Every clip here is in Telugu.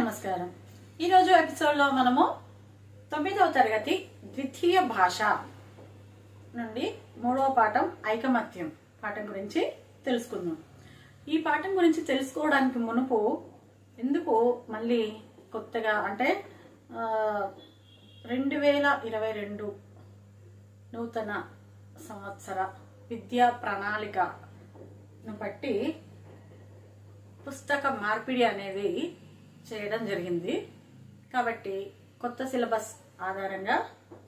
నమస్కారం ఈరోజు ఎపిసోడ్లో మనము తొమ్మిదవ తరగతి ద్వితీయ భాష నుండి మూడవ పాఠం ఐకమత్యం పాఠం గురించి తెలుసుకుందాం ఈ పాఠం గురించి తెలుసుకోవడానికి మునుపు ఎందుకు మళ్ళీ కొత్తగా అంటే ఆ, రెండు వేల ఇరవై రెండు నూతన సంవత్సర విద్యా ప్రణాళికను బట్టి పుస్తక మార్పిడి అనేది చేయడం జరిగింది కాబట్టి కొత్త సిలబస్ ఆధారంగా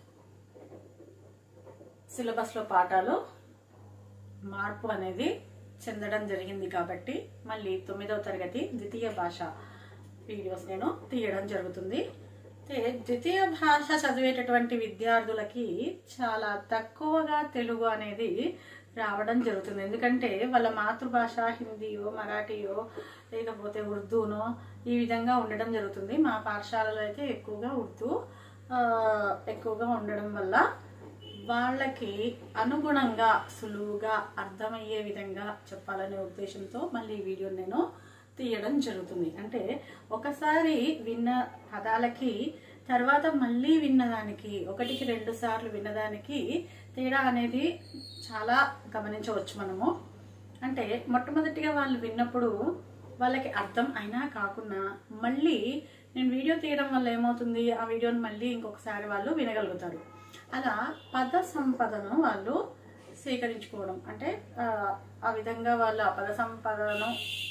సిలబస్లో పాఠాలు మార్పు అనేది చెందడం జరిగింది కాబట్టి మళ్ళీ తొమ్మిదవ తరగతి ద్వితీయ భాష వీడియోస్ నేను తీయడం జరుగుతుంది అయితే ద్వితీయ భాష చదివేటటువంటి విద్యార్థులకి చాలా తక్కువగా తెలుగు అనేది రావడం జరుగుతుంది ఎందుకంటే వాళ్ళ మాతృభాష హిందీయో మరాఠీయో లేకపోతే ఉర్దూనో ఈ విధంగా ఉండడం జరుగుతుంది మా పాఠశాలలో అయితే ఎక్కువగా ఉర్దూ ఆ, ఎక్కువగా ఉండడం వల్ల వాళ్ళకి అనుగుణంగా సులువుగా అర్థమయ్యే విధంగా చెప్పాలనే ఉద్దేశంతో మళ్ళీ ఈ వీడియో నేను తీయడం జరుగుతుంది అంటే ఒకసారి విన్న పదాలకి తర్వాత మళ్ళీ విన్నదానికి ఒకటికి రెండు సార్లు విన్నదానికి తేడా అనేది చాలా గమనించవచ్చు మనము అంటే మొట్టమొదటిగా వాళ్ళు విన్నప్పుడు వాళ్ళకి అర్థం అయినా కాకుండా మళ్ళీ నేను వీడియో తీయడం వల్ల ఏమవుతుంది ఆ వీడియోని మళ్ళీ ఇంకొకసారి వాళ్ళు వినగలుగుతారు అలా పద సంపదను వాళ్ళు సేకరించుకోవడం అంటే ఆ, ఆ విధంగా వాళ్ళు ఆ పద సంపదను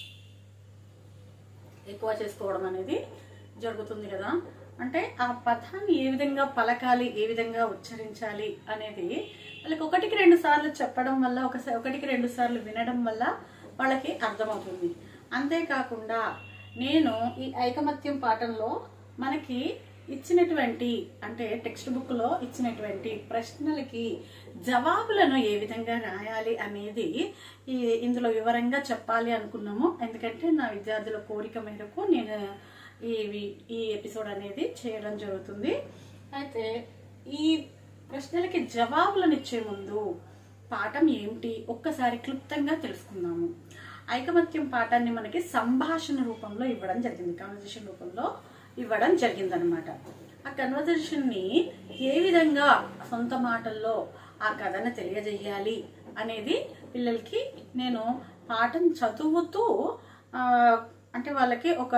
ఎక్కువ చేసుకోవడం అనేది జరుగుతుంది కదా అంటే ఆ పదాన్ని ఏ విధంగా పలకాలి ఏ విధంగా ఉచ్చరించాలి అనేది వాళ్ళకి ఒకటికి రెండు సార్లు చెప్పడం వల్ల ఒకసారి ఒకటికి రెండు సార్లు వినడం వల్ల వాళ్ళకి అర్థమవుతుంది అంతేకాకుండా నేను ఈ ఐకమత్యం పాఠంలో మనకి ఇచ్చినటువంటి అంటే టెక్స్ట్ బుక్లో ఇచ్చినటువంటి ప్రశ్నలకి జవాబులను ఏ విధంగా రాయాలి అనేది ఈ ఇందులో వివరంగా చెప్పాలి అనుకున్నాము ఎందుకంటే నా విద్యార్థుల కోరిక మేరకు నేను ఈ వి- ఈ ఎపిసోడ్ అనేది చేయడం జరుగుతుంది అయితే ఈ ప్రశ్నలకి జవాబులను ఇచ్చే ముందు పాఠం ఏమిటి ఒక్కసారి క్లుప్తంగా తెలుసుకుందాము ఐకమత్యం పాఠాన్ని మనకి సంభాషణ రూపంలో ఇవ్వడం జరిగింది కన్వర్జేషన్ రూపంలో ఇవ్వడం జరిగిందనమాట ఆ కన్వర్జేషన్ ని ఏ విధంగా సొంత మాటల్లో ఆ కథను తెలియజేయాలి అనేది పిల్లలకి నేను పాఠం చదువుతూ ఆ, అంటే వాళ్ళకి ఒక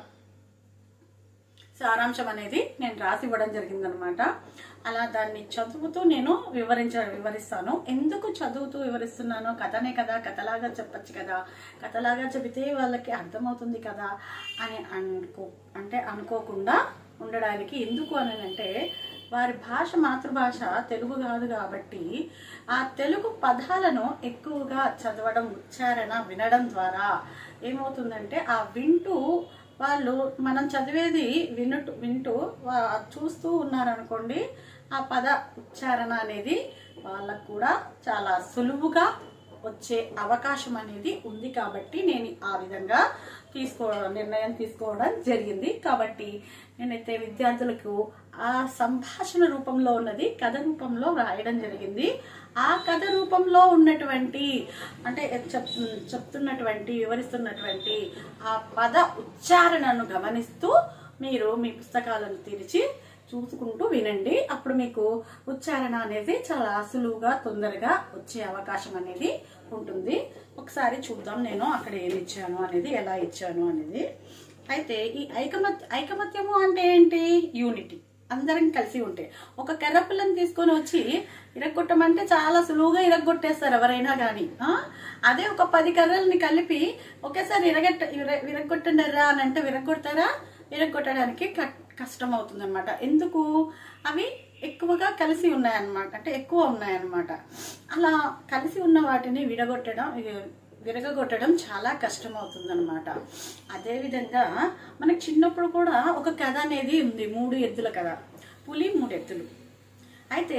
సారాంశం అనేది నేను రాసి ఇవ్వడం జరిగిందనమాట అలా దాన్ని చదువుతూ నేను వివరించ వివరిస్తాను ఎందుకు చదువుతూ వివరిస్తున్నానో కథనే కదా కథలాగా చెప్పచ్చు కదా కథలాగా చెబితే వాళ్ళకి అర్థమవుతుంది కదా అని అనుకో అంటే అనుకోకుండా ఉండడానికి ఎందుకు అని అంటే వారి భాష మాతృభాష తెలుగు కాదు కాబట్టి ఆ తెలుగు పదాలను ఎక్కువగా చదవడం ఉచ్చారణ వినడం ద్వారా ఏమవుతుందంటే ఆ వింటూ వాళ్ళు మనం చదివేది వినుటు వింటూ వా- చూస్తూ ఉన్నారనుకోండి ఆ పద ఉచ్చారణ అనేది వాళ్ళకు కూడా చాలా సులువుగా వచ్చే అవకాశం అనేది ఉంది కాబట్టి నేను ఆ విధంగా తీసుకో నిర్ణయం తీసుకోవడం జరిగింది కాబట్టి నేనైతే విద్యార్థులకు ఆ సంభాషణ రూపంలో ఉన్నది కథ రూపంలో రాయడం జరిగింది ఆ కథ రూపంలో ఉన్నటువంటి అంటే చెప్ చెప్తున్నటువంటి వివరిస్తున్నటువంటి ఆ పద ఉచ్చారణను గమనిస్తూ మీరు మీ పుస్తకాలను తెరిచి చూసుకుంటూ వినండి అప్పుడు మీకు ఉచ్చారణ అనేది చాలా సులువుగా తొందరగా వచ్చే అవకాశం అనేది ఉంటుంది ఒకసారి చూద్దాం నేను అక్కడ ఏమి ఇచ్చాను అనేది ఎలా ఇచ్చాను అనేది అయితే ఈ ఐకమత్య ఐకమత్యము అంటే ఏంటి యూనిటీ అందరం కలిసి ఉంటే ఒక కర్రపుల్లని తీసుకొని వచ్చి ఇరగొట్టమంటే చాలా సులువుగా ఇరగొట్టేస్తారు ఎవరైనా కానీ అదే ఒక పది కర్రల్ని కలిపి ఒకేసారి ఇరగట్ట ఇర- విరగొట్టండిరా అని అంటే విరగొడతారా విరగొట్టడానికి క- కష్టం అవుతుంది అనమాట ఎందుకు అవి ఎక్కువగా కలిసి ఉన్నాయన్నమాట అంటే ఎక్కువ ఉన్నాయన్నమాట అలా కలిసి ఉన్న వాటిని విడగొట్టడం ఇ- విరగగొట్టడం చాలా కష్టం అవుతుంది అనమాట అదేవిధంగా మనకి చిన్నప్పుడు కూడా ఒక కథ అనేది ఉంది మూడు ఎద్దుల కథ పులి మూడు ఎద్దులు అయితే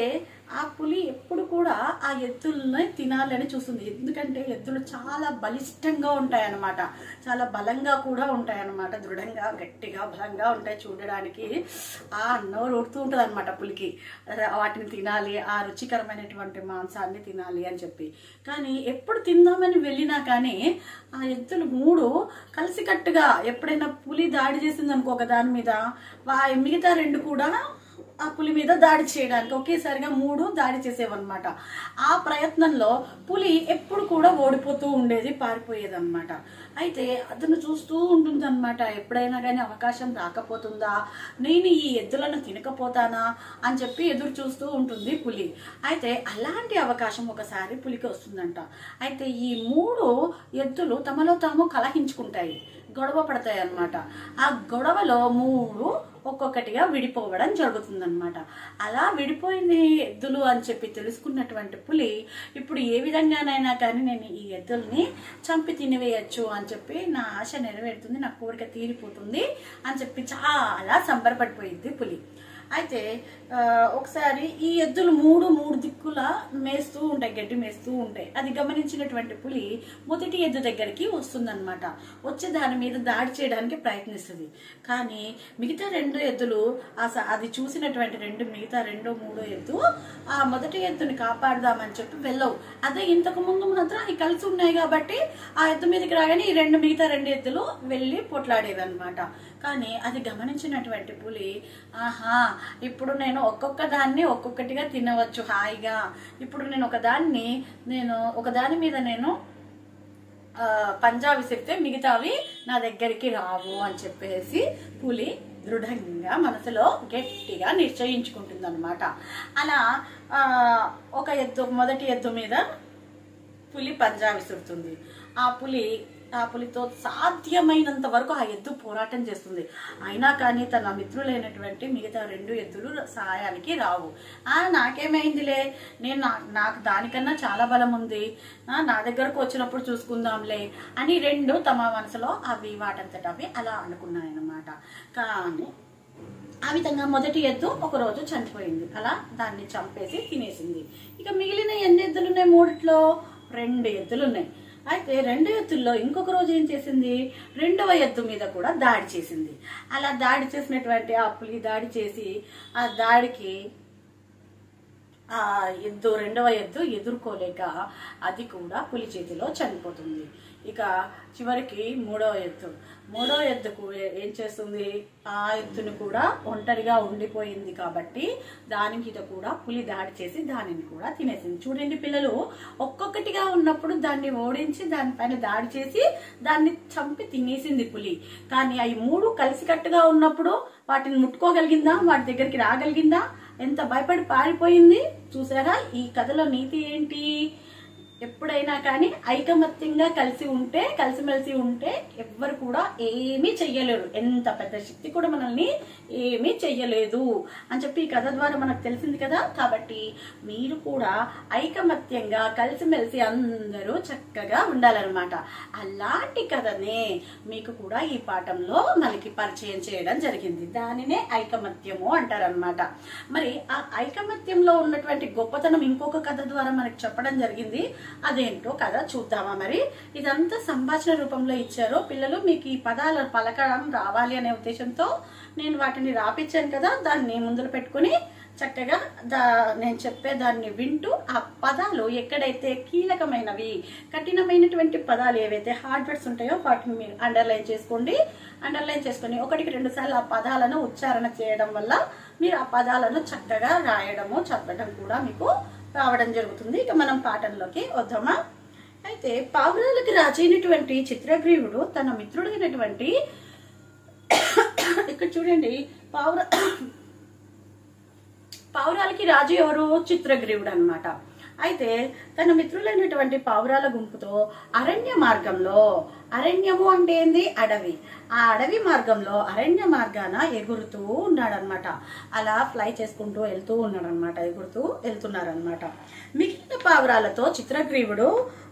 ఆ పులి ఎప్పుడు కూడా ఆ ఎద్దుల్ని తినాలని చూస్తుంది ఎందుకంటే ఎద్దులు చాలా బలిష్టంగా ఉంటాయన్నమాట చాలా బలంగా కూడా ఉంటాయన్నమాట దృఢంగా గట్టిగా బలంగా ఉంటాయి చూడడానికి ఆ నోరు ఉడుతూ ఉంటుంది అనమాట పులికి ర- వాటిని తినాలి ఆ రుచికరమైనటువంటి మాంసాన్ని తినాలి అని చెప్పి కానీ ఎప్పుడు తిందామని వెళ్ళినా కానీ ఆ ఎద్దులు మూడు కలిసికట్టుగా ఎప్పుడైనా పులి దాడి చేసింది అనుకో ఒక దాని మీద వా- మిగతా రెండు కూడా ఆ పులి మీద దాడి చేయడానికి ఒకేసారిగా మూడు దాడి చేసేవన్నమాట ఆ ప్రయత్నంలో పులి ఎప్పుడు కూడా ఓడిపోతూ ఉండేది పారిపోయేది అనమాట అయితే అతను చూస్తూ ఉంటుంది అనమాట ఎప్పుడైనా కానీ అవకాశం రాకపోతుందా నేను ఈ ఎద్దులను తినకపోతానా అని చెప్పి ఎదురు చూస్తూ ఉంటుంది పులి అయితే అలాంటి అవకాశం ఒకసారి పులికి వస్తుందంట అయితే ఈ మూడు ఎద్దులు తమలో తాము కలహించుకుంటాయి గొడవ పడతాయి అన్నమాట ఆ గొడవలో మూడు ఒక్కొక్కటిగా విడిపోవడం జరుగుతుందన్నమాట అలా విడిపోయింది ఎద్దులు అని చెప్పి తెలుసుకున్నటువంటి పులి ఇప్పుడు ఏ విధంగానైనా కానీ నేను ఈ ఎద్దుల్ని చంపి తినివేయచ్చు అని చెప్పి నా ఆశ నెరవేరుతుంది నా కోరిక తీరిపోతుంది అని చెప్పి చాలా సంబరపడిపోయింది పులి అయితే ఆ, ఒకసారి ఈ ఎద్దులు మూడు మూడు దిక్కుల మేస్తూ ఉంటాయి గడ్డి మేస్తూ ఉంటాయి అది గమనించినటువంటి పులి మొదటి ఎద్దు దగ్గరికి వస్తుందన్నమాట వచ్చి దాని మీద దాడి చేయడానికి ప్రయత్నిస్తుంది కానీ మిగతా రెండు ఎద్దులు ఆ స- అది చూసినటువంటి రెండు మిగతా రెండో మూడో ఎద్దు ఆ మొదటి ఎద్దుని కాపాడదామని చెప్పి వెళ్ళవు అదే ఇంతకు ముందు మాత్రం అవి కలిసి ఉన్నాయి కాబట్టి ఆ ఎద్దు మీదకి రాగానే ఈ రెండు మిగతా రెండు ఎద్దులు వెళ్ళి పొట్లాడేవి అనమాట కానీ అది గమనించినటువంటి పులి ఆహా ఇప్పుడు నేను ఒక్కొక్క దాన్ని ఒక్కొక్కటిగా తినవచ్చు హాయిగా ఇప్పుడు నేను ఒక దాన్ని నేను ఒక దాని మీద నేను ఆ, పంజా విసిరితే మిగతావి నా దగ్గరికి రావు అని చెప్పేసి పులి దృఢంగా మనసులో గట్టిగా నిశ్చయించుకుంటుంది అనమాట అలా ఆ, ఒక ఎద్దు మొదటి ఎద్దు మీద పులి పంజా విసురుతుంది ఆ పులి ఆ పులితో సాధ్యమైనంత వరకు ఆ ఎద్దు పోరాటం చేస్తుంది అయినా కానీ తన మిత్రులైనటువంటి మిగతా రెండు ఎద్దులు సహాయానికి రావు ఆ నాకేమైందిలే నేను నా- నాకు దానికన్నా చాలా బలం ఉంది ఆ, నా దగ్గరకు వచ్చినప్పుడు చూసుకుందాంలే అని రెండు తమ మనసులో అవి వాటంతట అవి అలా అనుకున్నాయన్నమాట కానీ ఆ విధంగా మొదటి ఎద్దు ఒక రోజు చనిపోయింది అలా దాన్ని చంపేసి తినేసింది ఇక మిగిలిన ఎన్ని ఎద్దులు ఉన్నాయి మూడిట్లో రెండు ఎద్దులు ఉన్నాయి అయితే రెండు ఎద్దుల్లో ఇంకొక రోజు ఏం చేసింది రెండవ ఎద్దు మీద కూడా దాడి చేసింది అలా దాడి చేసినటువంటి ఆ పులి దాడి చేసి ఆ దాడికి ఆ ఎద్దు రెండవ ఎద్దు ఎదుర్కోలేక అది కూడా పులి చేతిలో చనిపోతుంది ఇక చివరికి మూడవ ఎద్దు మూడవ ఎద్దుకు ఏ- ఏం చేస్తుంది ఆ ఎద్దును కూడా ఒంటరిగా ఉండిపోయింది కాబట్టి దాని మీద కూడా పులి దాడి చేసి దానిని కూడా తినేసింది చూడండి పిల్లలు ఒక్కొక్కటిగా ఉన్నప్పుడు దాన్ని ఓడించి దానిపైన దాడి చేసి దాన్ని చంపి తినేసింది పులి కానీ అవి మూడు కలిసికట్టుగా ఉన్నప్పుడు వాటిని ముట్టుకోగలిగిందా వాటి దగ్గరికి రాగలిగిందా ఎంత భయపడి పారిపోయింది చూసారా ఈ కథలో నీతి ఏంటి ఎప్పుడైనా కానీ ఐకమత్యంగా కలిసి ఉంటే కలిసిమెలిసి ఉంటే ఎవ్వరు కూడా ఏమీ చెయ్యలేరు ఎంత పెద్ద శక్తి కూడా మనల్ని ఏమీ చెయ్యలేదు అని చెప్పి ఈ కథ ద్వారా మనకు తెలిసింది కదా కాబట్టి మీరు కూడా ఐకమత్యంగా కలిసిమెలిసి అందరూ చక్కగా ఉండాలన్నమాట అలాంటి కథనే మీకు కూడా ఈ పాఠంలో మనకి పరిచయం చేయడం జరిగింది దానినే ఐకమత్యము అంటారనమాట మరి ఆ ఐకమత్యంలో ఉన్నటువంటి గొప్పతనం ఇంకొక కథ ద్వారా మనకి చెప్పడం జరిగింది అదేంటో కథ చూద్దామా మరి ఇదంతా సంభాషణ రూపంలో ఇచ్చారు పిల్లలు మీకు ఈ పదాలు పలకడం రావాలి అనే ఉద్దేశంతో నేను వాటిని రాపిచ్చాను కదా దాన్ని ముందులు పెట్టుకుని చక్కగా దా నేను చెప్పే దాన్ని వింటూ ఆ పదాలు ఎక్కడైతే కీలకమైనవి కఠినమైనటువంటి పదాలు ఏవైతే హార్డ్ వర్డ్స్ ఉంటాయో వాటిని మీరు అండర్లైన్ చేసుకోండి అండర్లైన్ చేసుకొని ఒకటికి రెండు సార్లు ఆ పదాలను ఉచ్చారణ చేయడం వల్ల మీరు ఆ పదాలను చక్కగా రాయడము చదవడం కూడా మీకు రావడం జరుగుతుంది ఇక మనం పాఠంలోకి వద్దామా అయితే పావురాలకి రాజైనటువంటి చిత్రగ్రీవుడు తన మిత్రుడైనటువంటి ఇక్కడ చూడండి పావుర పావురాలకి రాజు ఎవరు చిత్రగ్రీవుడు అన్నమాట అయితే తన మిత్రులైనటువంటి పావురాల గుంపుతో అరణ్య మార్గంలో అరణ్యము అంటే ఏంది అడవి ఆ అడవి మార్గంలో అరణ్య మార్గాన ఎగురుతూ ఉన్నాడనమాట అలా ఫ్లై చేసుకుంటూ వెళ్తూ ఉన్నాడనమాట ఎగురుతూ వెళ్తున్నారనమాట మిగిలిన పావురాలతో చిత్రగ్రీవుడు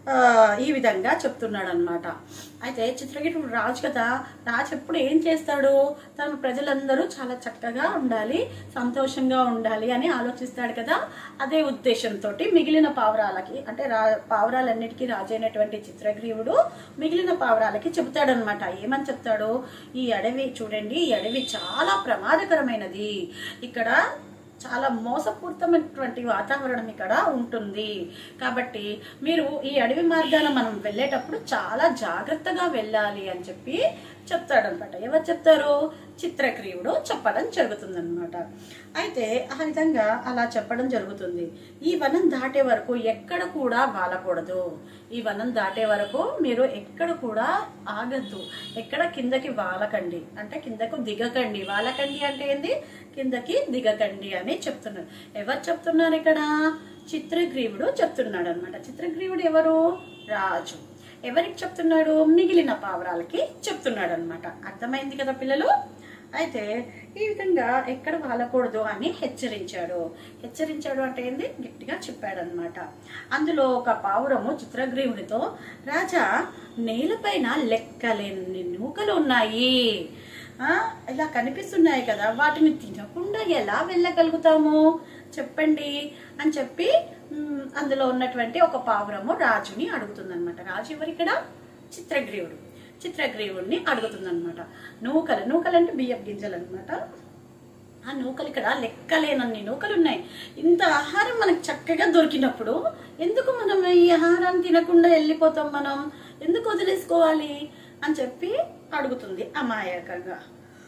ఆ, ఈ విధంగా చెప్తున్నాడు అనమాట అయితే చిత్రకీటుడు రాజు కదా రాజు ఎప్పుడు ఏం చేస్తాడు తన ప్రజలందరూ చాలా చక్కగా ఉండాలి సంతోషంగా ఉండాలి అని ఆలోచిస్తాడు కదా అదే ఉద్దేశంతో మిగిలిన పావురాలకి అంటే రా పావురాలన్నిటికీ రాజు అయినటువంటి చిత్రగ్రీవుడు మిగిలిన పావురాలకి చెబుతాడనమాట ఏమని చెప్తాడు ఈ అడవి చూడండి ఈ అడవి చాలా ప్రమాదకరమైనది ఇక్కడ చాలా మోసపూరితమైనటువంటి వాతావరణం ఇక్కడ ఉంటుంది కాబట్టి మీరు ఈ అడవి మార్గాన మనం వెళ్ళేటప్పుడు చాలా జాగ్రత్తగా వెళ్ళాలి అని చెప్పి చెప్తాడనమాట ఎవరు చెప్తారు చిత్రక్రియుడు చెప్పడం జరుగుతుందన్నమాట అయితే ఆ విధంగా అలా చెప్పడం జరుగుతుంది ఈ వనం దాటే వరకు ఎక్కడ కూడా వాలకూడదు ఈ వనం దాటే వరకు మీరు ఎక్కడ కూడా ఆగద్దు ఎక్కడ కిందకి వాలకండి అంటే కిందకు దిగకండి వాలకండి అంటే ఏంది కిందకి దిగకండి అని చెప్తున్నారు ఎవరు చెప్తున్నారు ఇక్కడ చిత్రగ్రీవుడు చెప్తున్నాడు అనమాట చిత్రగ్రీవుడు ఎవరు రాజు ఎవరికి చెప్తున్నాడు మిగిలిన పావురాలకి చెప్తున్నాడు అనమాట అర్థమైంది కదా పిల్లలు అయితే ఈ విధంగా ఎక్కడ వాలకూడదు అని హెచ్చరించాడు హెచ్చరించాడు అంటే ఏంది గట్టిగా చెప్పాడు అనమాట అందులో ఒక పావురము చిత్రగ్రీవునితో రాజా నేలపైన లెక్కలేని నూకలు ఉన్నాయి ఆ, ఇలా కనిపిస్తున్నాయి కదా వాటిని తినకుండా ఎలా వెళ్ళగలుగుతాము చెప్పండి అని చెప్పి మ్, అందులో ఉన్నటువంటి ఒక పావురము రాజుని అడుగుతుందన్నమాట రాజు ఎవరు ఇక్కడ చిత్రగ్రీవుడు చిత్రగ్రీవుడిని అడుగుతుందన్నమాట నూకలు నూకలు అంటే బియ్యం గింజలు అనమాట ఆ నూకలు ఇక్కడ లెక్కలేనన్ని నూకలు ఉన్నాయి ఇంత ఆహారం మనకు చక్కగా దొరికినప్పుడు ఎందుకు మనం ఈ ఆహారాన్ని తినకుండా వెళ్ళిపోతాం మనం ఎందుకు వదిలేసుకోవాలి అని చెప్పి అడుగుతుంది అమాయకంగా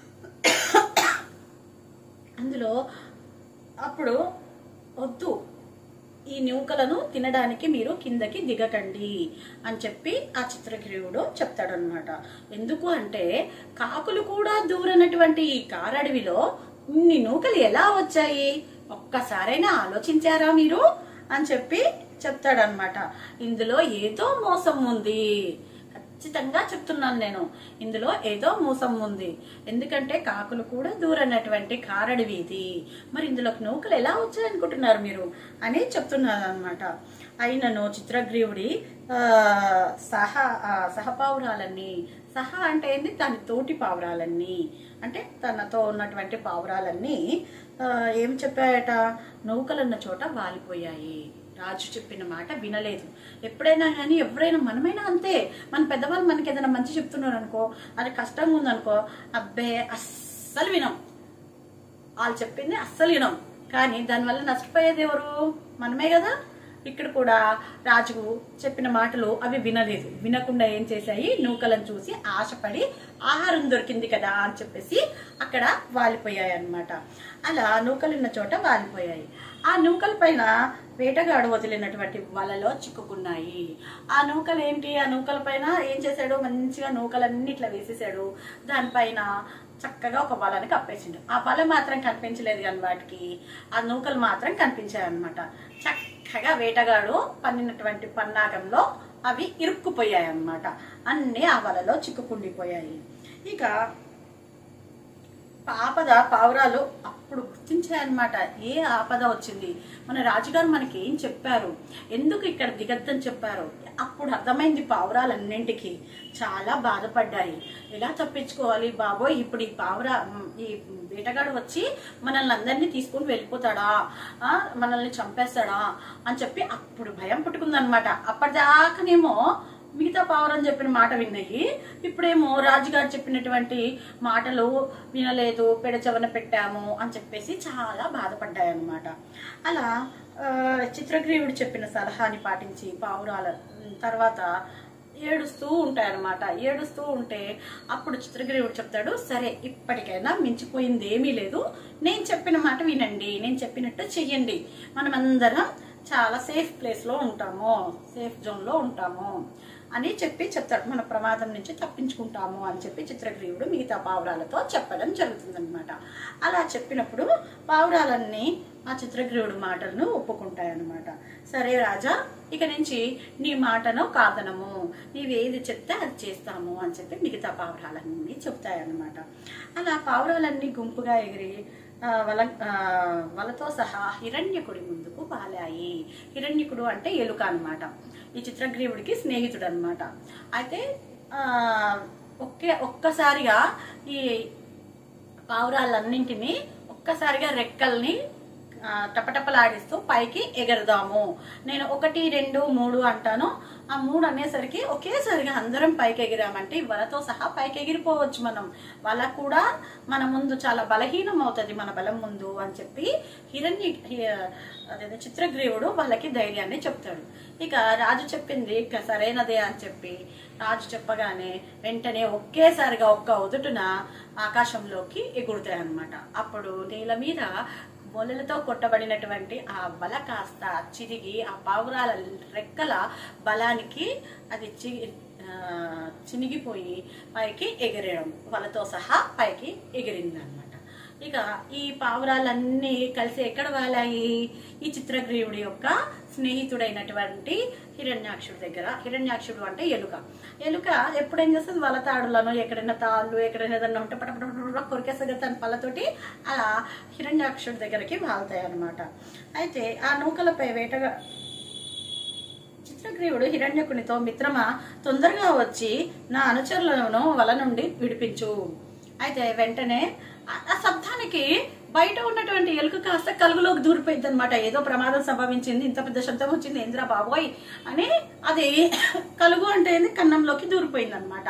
అందులో అప్పుడు వద్దు ఈ నూకలను తినడానికి మీరు కిందకి దిగకండి అని చెప్పి ఆ చిత్రగ్రీవుడు చెప్తాడనమాట ఎందుకు అంటే కాకులు కూడా దూరనటువంటి ఈ కారడవిలో ఇన్ని నూకలు ఎలా వచ్చాయి ఒక్కసారైనా ఆలోచించారా మీరు అని చెప్పి చెప్తాడనమాట ఇందులో ఏదో మోసం ఉంది ఖచ్చితంగా చెప్తున్నాను నేను ఇందులో ఏదో మోసం ఉంది ఎందుకంటే కాకులు కూడా దూరనటువంటి కారడివి ఇది మరి ఇందులోకి నూకలు ఎలా వచ్చాయనుకుంటున్నారు మీరు అని చెప్తున్నాను అనమాట అయినను చిత్రగ్రీవుడి ఆ, సహ ఆ, సహపావురాలన్నీ సహా అంటే ఏంది తన తోటి పావురాలన్నీ అంటే తనతో ఉన్నటువంటి పావురాలన్నీ ఆ, ఏం చెప్పాయట నౌకలున్న చోట వాలిపోయాయి రాజు చెప్పిన మాట వినలేదు ఎప్పుడైనా కానీ ఎవరైనా మనమైనా అంతే మన పెద్దవాళ్ళు మనకి ఏదైనా మంచి చెప్తున్నారు అనుకో అది కష్టంగా ఉందనుకో అబ్బే అస్సలు వినం వాళ్ళు చెప్పింది అస్సలు వినం కానీ దానివల్ల నష్టపోయేది ఎవరు మనమే కదా ఇక్కడ కూడా రాజుకు చెప్పిన మాటలు అవి వినలేదు వినకుండా ఏం చేశాయి నూకలను చూసి ఆశపడి ఆహారం దొరికింది కదా అని చెప్పేసి అక్కడ వాలిపోయాయి అన్నమాట అలా నూకలున్న చోట వాలిపోయాయి ఆ నూకల పైన వేటగాడు వదిలినటువంటి వలలో చిక్కుకున్నాయి ఆ నూకలు ఏంటి ఆ నూకల పైన ఏం చేశాడు మంచిగా నూకలన్నీ ఇట్లా వేసేసాడు దానిపైన చక్కగా ఒక వలని కప్పేసిండు ఆ వల మాత్రం కనిపించలేదు కానీ వాటికి ఆ నూకలు మాత్రం కనిపించాయి అనమాట చక్కగా వేటగాడు పన్నినటువంటి పన్నాగంలో అవి ఇరుక్కుపోయాయి అన్నమాట అన్నీ ఆ వలలో చిక్కుకుండిపోయాయి ఇక ఆపద పావురాలు అప్పుడు గుర్తించాయన్నమాట ఏ ఆపద వచ్చింది మన రాజుగారు మనకి ఏం చెప్పారు ఎందుకు ఇక్కడ దిగద్దని చెప్పారు అప్పుడు అర్థమైంది పావురాలన్నింటికి చాలా బాధపడ్డాయి ఎలా తప్పించుకోవాలి బాబోయ్ ఇప్పుడు ఈ పావురా ఈ వేటగాడు వచ్చి మనల్ని అందరినీ తీసుకుని వెళ్ళిపోతాడా ఆ, మనల్ని చంపేస్తాడా అని చెప్పి అప్పుడు భయం పుట్టుకుందనమాట అప్పటిదాకానేమో మిగతా పావురం చెప్పిన మాట విన్నాయి ఇప్పుడేమో రాజుగారు చెప్పినటువంటి మాటలు వినలేదు పెడచవన పెట్టాము అని చెప్పేసి చాలా బాధపడ్డాయి అన్నమాట అలా ఆ, చిత్రగ్రీవుడు చెప్పిన సలహాని పాటించి పావురాల తర్వాత ఏడుస్తూ ఉంటాయన్నమాట ఏడుస్తూ ఉంటే అప్పుడు చిత్రగ్రీవుడు చెప్తాడు సరే ఇప్పటికైనా మించిపోయింది ఏమీ లేదు నేను చెప్పిన మాట వినండి నేను చెప్పినట్టు చెయ్యండి మనమందరం చాలా సేఫ్ ప్లేస్లో ఉంటాము సేఫ్ జోన్లో ఉంటాము అని చెప్పి చెప్తాడు మన ప్రమాదం నుంచి తప్పించుకుంటాము అని చెప్పి చిత్రగ్రీవుడు మిగతా పావురాలతో చెప్పడం జరుగుతుందన్నమాట అలా చెప్పినప్పుడు పావురాలన్నీ ఆ చిత్రగ్రీవుడు మాటలను ఒప్పుకుంటాయన్నమాట సరే రాజా ఇక నుంచి నీ మాటను కాదనము నీవేది చెప్తే అది చేస్తాము అని చెప్పి మిగతా పావురాలన్నీ చెప్తాయన్నమాట అలా పావురాలన్నీ గుంపుగా ఎగిరి ఆ, వల ఆ, వలతో సహా హిరణ్యకుడి ముందుకు వాలాయి హిరణ్యకుడు అంటే ఎలుక అన్నమాట ఈ చిత్రగ్రీవుడికి స్నేహితుడు అనమాట అయితే ఆ, ఒకే ఒక్కసారిగా ఈ పావురాలన్నింటినీ ఒక్కసారిగా రెక్కల్ని ఆ, టపటపలాడిస్తూ పైకి ఎగరదాము నేను ఒకటి రెండు మూడు అంటాను ఆ మూడు అనేసరికి ఒకేసారిగా అందరం పైకి ఎగిరామంటే ఈ వలతో సహా పైకి ఎగిరిపోవచ్చు మనం వల కూడా మన ముందు చాలా బలహీనం అవుతుంది మన బలం ముందు అని చెప్పి హిరణ్య హి- అదేదో చిత్రగ్రీవుడు వాళ్ళకి ధైర్యాన్ని చెప్తాడు ఇక రాజు చెప్పింది ఇక సరైనదే అని చెప్పి రాజు చెప్పగానే వెంటనే ఒకేసారిగా ఒక్క ఉదుటున ఆకాశంలోకి ఎగురుతాయి అన్నమాట అప్పుడు నేల మీద మొలలతో కొట్టబడినటువంటి ఆ బల కాస్త చిరిగి ఆ పావురాల రెక్కల బలానికి అది చి ఆ, చినిగిపోయి పైకి ఎగిరేయడం వాళ్ళతో సహా పైకి ఎగిరింది అనమాట ఇక ఈ పావురాలన్నీ కలిసి ఎక్కడ వాలాయి ఈ చిత్రగ్రీవుడి యొక్క స్నేహితుడైనటువంటి హిరణ్యాక్షుడి దగ్గర హిరణ్యాక్షుడు అంటే ఎలుక ఎలుక ఎప్పుడేం చేస్తుంది వాళ్ళ తాడులను ఎక్కడైనా తాళ్ళు ఎక్కడైనా ఏదైనా ఉంటే పట పట పట పట కొరికేస్తుంది కదా తన పళ్ళతోటి అలా హిరణ్యాక్షుడి దగ్గరికి వాళ్తాయి అన్నమాట అయితే ఆ నూకలపై వేటగా చిత్రగ్రీవుడు హిరణ్యకునితో మిత్రమా తొందరగా వచ్చి నా అనుచరులను వల నుండి విడిపించు అయితే వెంటనే ఆ- ఆ శబ్దానికి బయట ఉన్నటువంటి ఎలుక కాస్త కలుగులోకి దూరిపోయింది అనమాట ఏదో ప్రమాదం సంభవించింది ఇంత పెద్ద శబ్దం వచ్చింది ఏంద్రా బాబోయ్ అని అది కలుగు అంటే ఏంది కన్నంలోకి దూరిపోయింది అనమాట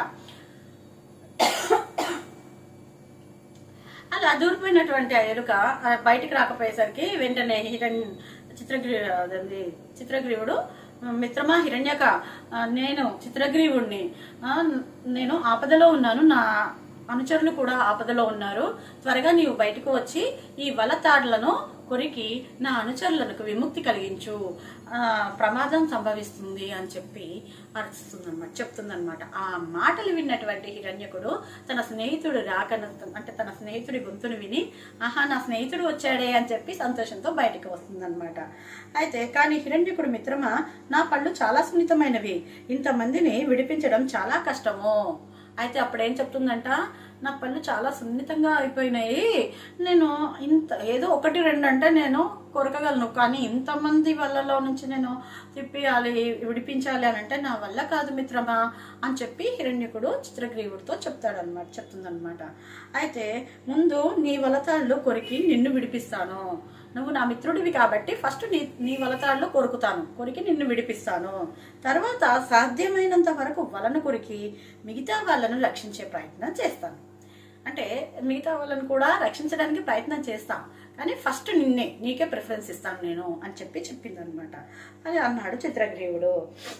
అలా దూరిపోయినటువంటి ఆ ఎలుక ఆ, బయటికి రాకపోయేసరికి వెంటనే హిరణ్ చిత్రగ్రీ అదేంది చిత్రగ్రీవుడు మిత్రమా హిరణ్యక ఆ, నేను చిత్రగ్రీవుడిని ఆ, నేను ఆపదలో ఉన్నాను నా అనుచరులు కూడా ఆపదలో ఉన్నారు త్వరగా నీవు బయటకు వచ్చి ఈ వల తాడులను కొరికి నా అనుచరులకు విముక్తి కలిగించు ఆ, ప్రమాదం సంభవిస్తుంది అని చెప్పి అరుస్తుందన్నమాట చెప్తుందన్నమాట ఆ మాటలు విన్నటువంటి హిరణ్యకుడు తన స్నేహితుడు రాకన అంటే తన స్నేహితుడి గొంతును విని ఆహా నా స్నేహితుడు వచ్చాడే అని చెప్పి సంతోషంతో బయటకు వస్తుందన్నమాట అయితే కానీ హిరణ్యకుడు మిత్రమా నా పళ్ళు చాలా సున్నితమైనవి ఇంతమందిని విడిపించడం చాలా కష్టము అయితే అప్పుడు ఏం చెప్తుందంట నా పళ్ళు చాలా సున్నితంగా అయిపోయినాయి నేను ఇంత ఏదో ఒకటి రెండు అంటే నేను కొరకగలను కానీ ఇంతమంది వాళ్ళలో నుంచి నేను తిప్పియాలి విడిపించాలి అని అంటే నా వల్ల కాదు మిత్రమా అని చెప్పి హిరణ్యకుడు చిత్రగ్రీవుడితో చెప్తాడనమాట చెప్తుందనమాట అయితే ముందు నీ వలతాళ్ళు కొరికి నిన్ను విడిపిస్తాను నువ్వు నా మిత్రుడివి కాబట్టి ఫస్ట్ నీ నీ వలతాళ్ళు కొరుకుతాను కొరికి నిన్ను విడిపిస్తాను తర్వాత సాధ్యమైనంత వరకు వలను కొరికి మిగతా వాళ్ళను రక్షించే ప్రయత్నం చేస్తాను అంటే మిగతా వాళ్ళని కూడా రక్షించడానికి ప్రయత్నం చేస్తాం కానీ ఫస్ట్ నిన్నే నీకే ప్రిఫరెన్స్ ఇస్తాను నేను అని చెప్పి చెప్పింది అనమాట అని అన్నాడు చిత్రగ్రీవుడు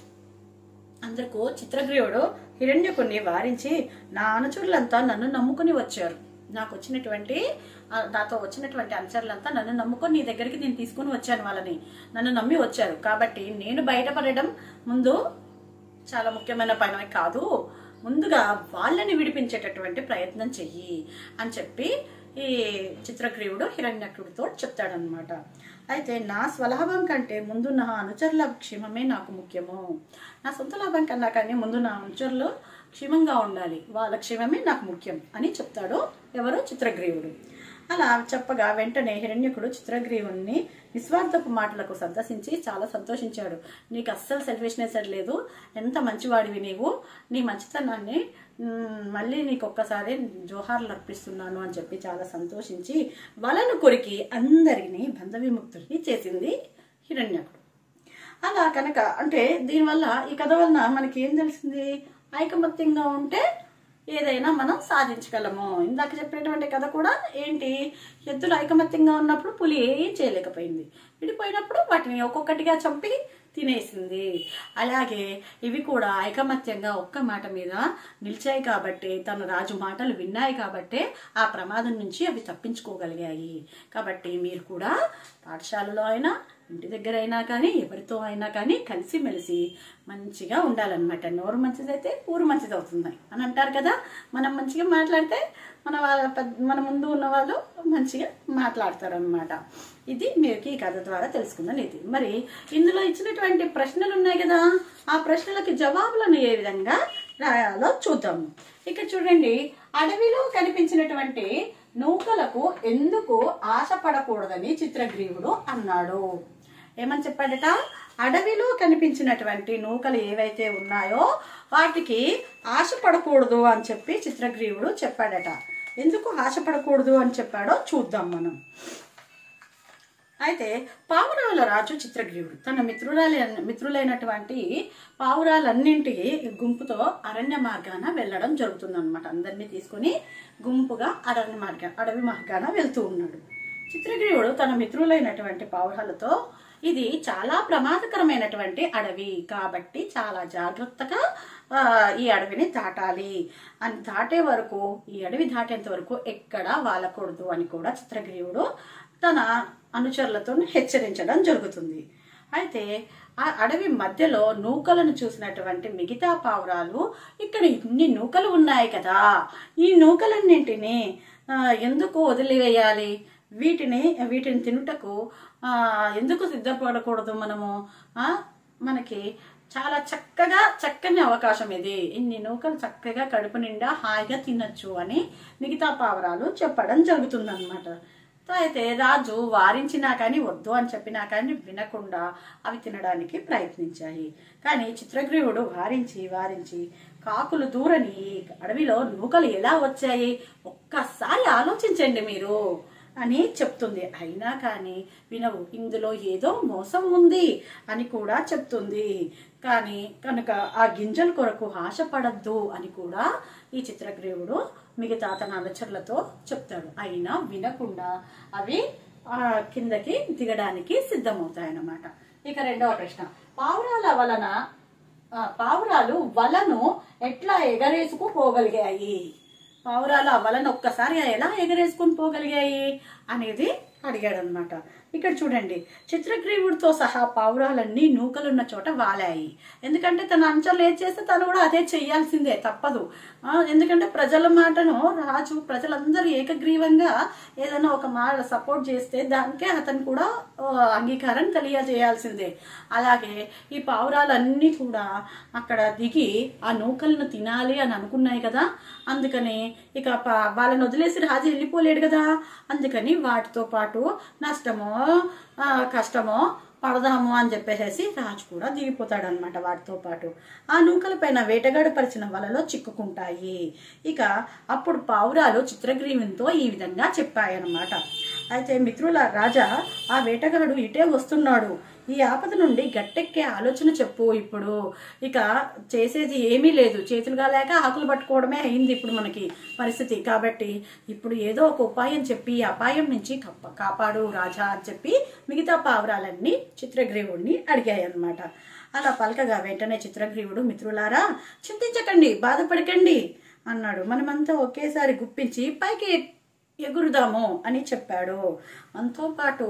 అందరికీ చిత్రగ్రీవుడు హిరణ్యకుని వారించి నా అనుచరులంతా నన్ను నమ్ముకుని వచ్చారు నాకు వచ్చినటువంటి ఆ, నాతో వచ్చినటువంటి అనుచరులంతా నన్ను నమ్ముకొని నీ దగ్గరికి నేను తీసుకుని వచ్చాను వాళ్ళని నన్ను నమ్మి వచ్చారు కాబట్టి నేను బయటపడడం ముందు చాలా ముఖ్యమైన పని కాదు ముందుగా వాళ్ళని విడిపించేటటువంటి ప్రయత్నం చెయ్యి అని చెప్పి ఈ చిత్రగ్రీవుడు హిరణ్యకుడితో చెప్తాడనమాట అయితే నా స్వలాభం కంటే ముందు నా అనుచరుల క్షేమమే నాకు ముఖ్యము నా సొంత లాభం కన్నా కానీ ముందు నా అనుచరులు క్షేమంగా ఉండాలి వాళ్ళ క్షేమమే నాకు ముఖ్యం అని చెప్తాడు ఎవరు చిత్రగ్రీవుడు అలా చెప్పగా వెంటనే హిరణ్యకుడు చిత్రగ్రీవుణ్ణి నిస్వార్థపు మాటలకు సంతసించి చాలా సంతోషించాడు నీకు అస్సలు సెల్ఫిష్నెస్ లేదు ఎంత మంచివాడివి నీవు నీ మంచితనాన్ని మ్, మళ్ళీ నీకు ఒక్కసారి జోహార్లు అర్పిస్తున్నాను అని చెప్పి చాలా సంతోషించి వలను కొరికి అందరినీ బంధ విముక్తుల్ని చేసింది హిరణ్యకుడు అలా కనుక అంటే దీనివల్ల ఈ కథ వలన మనకి ఏం తెలిసింది ఐకమత్యంగా ఉంటే ఏదైనా మనం సాధించగలము ఇందాక చెప్పినటువంటి కథ కూడా ఏంటి ఎద్దులు ఐకమత్యంగా ఉన్నప్పుడు పులి ఏం చేయలేకపోయింది విడిపోయినప్పుడు వాటిని ఒక్కొక్కటిగా చంపి తినేసింది అలాగే ఇవి కూడా ఐకమత్యంగా ఒక్క మాట మీద నిలిచాయి కాబట్టి తన రాజు మాటలు విన్నాయి కాబట్టి ఆ ప్రమాదం నుంచి అవి తప్పించుకోగలిగాయి కాబట్టి మీరు కూడా పాఠశాలలో అయినా ఇంటి దగ్గర అయినా కానీ ఎవరితో అయినా కానీ కలిసిమెలిసి మంచిగా ఉండాలన్నమాట నోరు మంచిదైతే ఊరు మంచిది అవుతుంది అని అంటారు కదా మనం మంచిగా మాట్లాడితే మన వాళ్ళ పెద్ద- మన ముందు ఉన్న వాళ్ళు మంచిగా మాట్లాడతారు అనమాట ఇది మీకు ఈ కథ ద్వారా తెలుసుకుందాం ఇది మరి ఇందులో ఇచ్చినటువంటి ప్రశ్నలు ఉన్నాయి కదా ఆ ప్రశ్నలకి జవాబులను ఏ విధంగా రాయాలో చూద్దాము ఇక్కడ చూడండి అడవిలో కనిపించినటువంటి నూకలకు ఎందుకు ఆశపడకూడదని చిత్రగ్రీవుడు అన్నాడు ఏమని చెప్పాడట అడవిలో కనిపించినటువంటి నూకలు ఏవైతే ఉన్నాయో వాటికి ఆశపడకూడదు అని చెప్పి చిత్రగ్రీవుడు చెప్పాడట ఎందుకు ఆశపడకూడదు అని చెప్పాడో చూద్దాం మనం అయితే పావురాల రాజు చిత్రగ్రీవుడు తన మిత్రురాలి మిత్రులైనటువంటి పావురాలన్నింటి గుంపుతో అరణ్య మార్గాన వెళ్ళడం జరుగుతుందన్నమాట అందరినీ తీసుకొని గుంపుగా అరణ్య మార్గ అడవి మార్గాన వెళ్తూ ఉన్నాడు చిత్రగ్రీవుడు తన మిత్రులైనటువంటి పావురాలతో ఇది చాలా ప్రమాదకరమైనటువంటి అడవి కాబట్టి చాలా జాగ్రత్తగా ఆ, ఈ అడవిని దాటాలి అని దాటే వరకు ఈ అడవి దాటేంత వరకు ఎక్కడా వాలకూడదు అని కూడా చిత్రగ్రీవుడు తన అనుచరులతో హెచ్చరించడం జరుగుతుంది అయితే ఆ అడవి మధ్యలో నూకలను చూసినటువంటి మిగతా పావురాలు ఇక్కడ ఇన్ని నూకలు ఉన్నాయి కదా ఈ నూకలన్నింటినీ ఆ, ఎందుకు వదిలివేయాలి వీటిని వీటిని తినుటకు ఆ, ఎందుకు సిద్ధపడకూడదు మనము ఆ, మనకి చాలా చక్కగా చక్కని అవకాశం ఇది ఇన్ని నూకలు చక్కగా కడుపు నిండా హాయిగా తినొచ్చు అని మిగతా పావురాలు చెప్పడం జరుగుతుందన్నమాట సో అయితే రాజు వారించినా కానీ వద్దు అని చెప్పినా కానీ వినకుండా అవి తినడానికి ప్రయత్నించాయి కానీ చిత్రగ్రీవుడు వారించి వారించి కాకులు దూరని ఈ అడవిలో నూకలు ఎలా వచ్చాయి ఒక్కసారి ఆలోచించండి మీరు అని చెప్తుంది అయినా కానీ వినవు ఇందులో ఏదో మోసం ఉంది అని కూడా చెప్తుంది కానీ కనుక ఆ గింజల కొరకు ఆశపడద్దు అని కూడా ఈ చిత్రగ్రీవుడు మిగతా తన అనుచరులతో చెప్తాడు అయినా వినకుండా అవి ఆ, కిందకి దిగడానికి సిద్ధమవుతాయన్నమాట ఇక రెండవ ప్రశ్న పావురాల వలన ఆ, పావురాలు వలను ఎట్లా ఎగరేసుకు పోగలిగాయి పావురాలు ఆ వలను ఒక్కసారి ఎలా ఎగరేసుకుని పోగలిగాయి అనేది అడిగాడు అనమాట ఇక్కడ చూడండి చిత్రగ్రీవుడితో సహా పావురాలన్నీ నూకలున్న చోట వాలాయి ఎందుకంటే తన అంచలు ఏది చేస్తే తను కూడా అదే చేయాల్సిందే తప్పదు ఆ, ఎందుకంటే ప్రజల మాటను రాజు ప్రజలందరూ ఏకగ్రీవంగా ఏదైనా ఒక మాట సపోర్ట్ చేస్తే దానికే అతను కూడా ఆ, అంగీకారం తెలియజేయాల్సిందే అలాగే ఈ పావురాలన్నీ కూడా అక్కడ దిగి ఆ నూకలను తినాలి అని అనుకున్నాయి కదా అందుకని ఇక ప- వాళ్ళని వదిలేసి రాజు వెళ్ళిపోలేడు కదా అందుకని వాటితో పాటు నష్టమో ఆ, కష్టమో పడదాము అని చెప్పేసి రాజు కూడా దిగిపోతాడు అనమాట వాటితో పాటు ఆ నూకల పైన వేటగాడు పరిచిన వలలో చిక్కుకుంటాయి ఇక అప్పుడు పావురాలు చిత్రగ్రీవంతో ఈ విధంగా చెప్పాయన్నమాట అయితే మిత్రుల రాజా ఆ వేటగాడు ఇటే వస్తున్నాడు ఈ ఆపద నుండి గట్టెక్కే ఆలోచన చెప్పు ఇప్పుడు ఇక చేసేది ఏమీ లేదు చేతులుగా లేక ఆకులు పట్టుకోవడమే అయింది ఇప్పుడు మనకి పరిస్థితి కాబట్టి ఇప్పుడు ఏదో ఒక ఉపాయం చెప్పి ఈ అపాయం నుంచి కప్ప- కాపాడు రాజా అని చెప్పి మిగతా పావురాలన్నీ చిత్రగ్రీవుడిని అడిగాయి అన్నమాట అలా పలకగా వెంటనే చిత్రగ్రీవుడు మిత్రులారా చింతించకండి బాధపడకండి అన్నాడు మనమంతా ఒకేసారి గుప్పించి పైకి ఎగురుదాము అని చెప్పాడు మనతో పాటు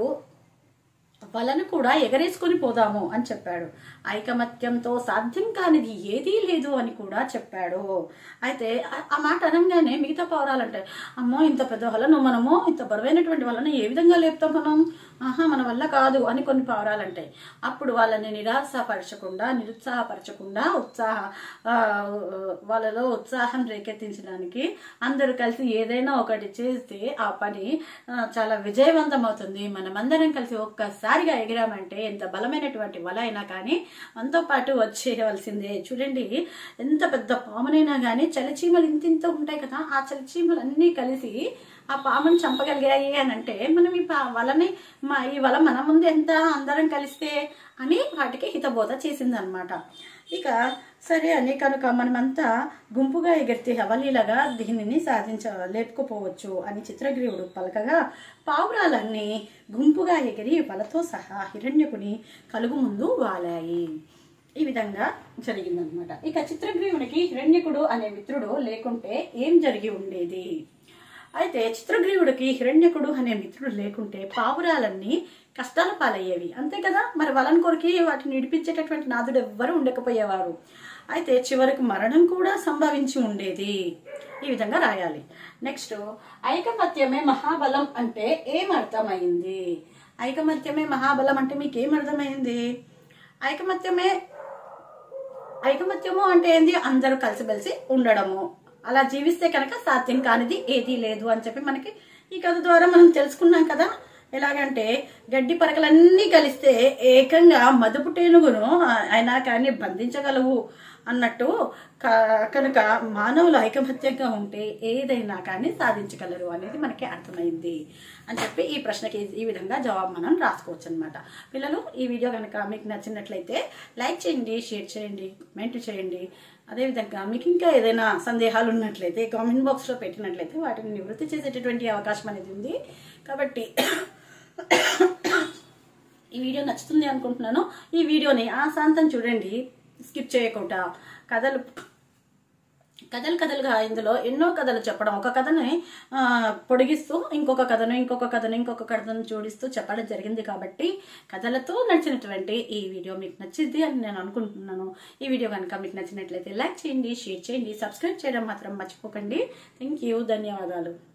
వలను కూడా ఎగరేసుకొని పోదాము అని చెప్పాడు ఐకమత్యంతో సాధ్యం కానిది ఏదీ లేదు అని కూడా చెప్పాడు అయితే ఆ- ఆ మాట అనగానే మిగతా పౌరాలంటే అమ్మో ఇంత పెద్ద వలను మనము ఇంత బరువైనటువంటి వలను ఏ విధంగా లేపుతాం మనం ఆహా మన వల్ల కాదు అని కొన్ని పౌరాలంటాయి అప్పుడు వాళ్ళని నిరాశపరచకుండా నిరుత్సాహపరచకుండా ఉత్సాహ ఆ, వాళ్ళలో ఉత్సాహం రేకెత్తించడానికి అందరూ కలిసి ఏదైనా ఒకటి చేస్తే ఆ పని ఆ, చాలా విజయవంతం అవుతుంది మనమందరం కలిసి ఒక్కసారిగా ఎగిరామంటే ఎంత బలమైనటువంటి వల అయినా కానీ మనతో పాటు వచ్చేయవలసిందే చూడండి ఎంత పెద్ద పామునైనా కానీ చలిచీమలు ఇంత ఇంత ఉంటాయి కదా ఆ చలిచీమలు అన్నీ కలిసి ఆ పాముని చంపగలిగాయి అని అంటే మనం ఈ పా- వలని మా ఈ వల మన ముందు ఎంత అందరం కలిస్తే అని వాటికి హితబోధ చేసిందనమాట ఇక సరే అని కనుక మనమంతా గుంపుగా ఎగిరితే అవలీలగా దీనిని సాధించ లేపుకుపోవచ్చు అని చిత్రగ్రీవుడు పలకగా పావురాలన్నీ గుంపుగా ఎగిరి వలతో సహా హిరణ్యకుని కలుగు ముందు వాలాయి ఈ విధంగా జరిగిందనమాట ఇక చిత్రగ్రీవునికి హిరణ్యకుడు అనే మిత్రుడు లేకుంటే ఏం జరిగి ఉండేది అయితే చిత్రగ్రీవుడికి హిరణ్యకుడు అనే మిత్రుడు లేకుంటే పావురాలన్నీ కష్టాల పాలయ్యేవి అంతే కదా మరి వలన కొరికి వాటిని విడిపించేటటువంటి నాదుడు ఎవ్వరూ ఉండకపోయేవారు అయితే చివరికి మరణం కూడా సంభవించి ఉండేది ఈ విధంగా రాయాలి నెక్స్ట్ ఐకమత్యమే మహాబలం అంటే ఏం అర్థమైంది ఐకమత్యమే మహాబలం అంటే మీకు ఏం అర్థమైంది ఐకమత్యమే ఐకమత్యము అంటే ఏంది అందరూ కలిసిమెలిసి ఉండడము అలా జీవిస్తే కనుక సాధ్యం కానిది ఏదీ లేదు అని చెప్పి మనకి ఈ కథ ద్వారా మనం తెలుసుకున్నాం కదా ఎలాగంటే గడ్డి పరకలన్నీ కలిస్తే ఏకంగా మదుపు టేనుగును అయినా కానీ బంధించగలవు అన్నట్టు క- కనుక మానవులు ఐకమత్యంగా ఉంటే ఏదైనా కానీ సాధించగలరు అనేది మనకి అర్థమైంది అని చెప్పి ఈ ప్రశ్నకి ఈ విధంగా జవాబు మనం రాసుకోవచ్చు అనమాట పిల్లలు ఈ వీడియో కనుక మీకు నచ్చినట్లయితే లైక్ చేయండి షేర్ చేయండి కామెంట్ చేయండి అదేవిధంగా మీకు ఇంకా ఏదైనా సందేహాలు ఉన్నట్లయితే కామెంట్ బాక్స్లో పెట్టినట్లయితే వాటిని నివృత్తి చేసేటటువంటి అవకాశం అనేది ఉంది కాబట్టి ఈ వీడియో నచ్చుతుంది అనుకుంటున్నాను ఈ వీడియోని ఆశాంతం చూడండి స్కిప్ చేయకుండా కథలు కథలు కథలుగా ఇందులో ఎన్నో కథలు చెప్పడం ఒక కథని ఆ, పొడిగిస్తూ ఇంకొక కథను ఇంకొక కథను ఇంకొక కథను జోడిస్తూ చెప్పడం జరిగింది కాబట్టి కథలతో నచ్చినటువంటి ఈ వీడియో మీకు నచ్చింది అని నేను అనుకుంటున్నాను ఈ వీడియో కనుక మీకు నచ్చినట్లయితే లైక్ చేయండి షేర్ చేయండి సబ్స్క్రైబ్ చేయడం మాత్రం మర్చిపోకండి థ్యాంక్ యూ ధన్యవాదాలు